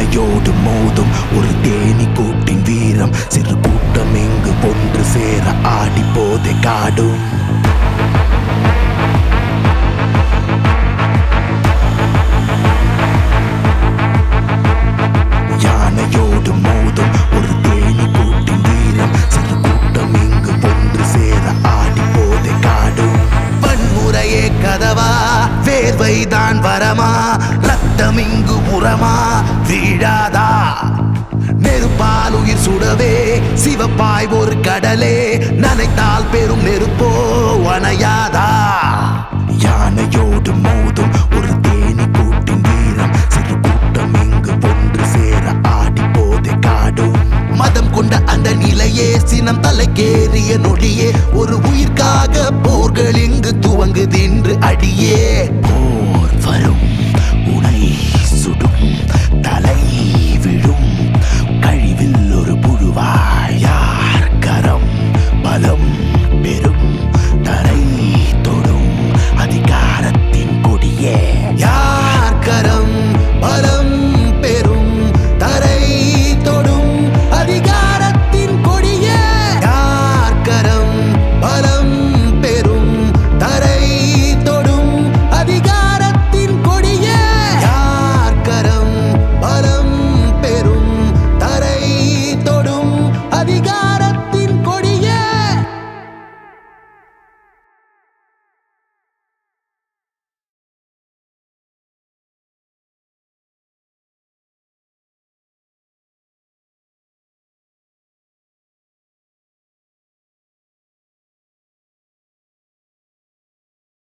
யானையோடு மோதும் ஒரு தேனி கூட்டின் வீரம் சிறு கூட்டம் இங்கு ஒன்று சேர ஆடி போதை காடும் யானையோடு மோதும் ஒரு தேனி கூட்டின் வீரம் சிறு கூட்டம் இங்கு ஒன்று சேர ஆடி போதை காடும் வன்முறையே கதவா வேர்வைதான் வரமா ரத்தம் இங்கு உரமா வீழாதா நெருப்பால் உயிர் சுடவே சிவப்பாய் ஒரு கடலே நனைத்தால் பெரும் நெருப்போ அணையாதா யானையோடு மோதும் ஒரு தேனி கூட்டின் வீரம் சிறு கூட்டம் இங்கு ஒன்று சேர ஆடி போதை காடும் மதம் கொண்ட அந்த நிலையே சினம் தலைக்கேறிய நொடியே ஒரு உயிர்க்காக போர்கள் இங்கு துவங்குதென்று அடியே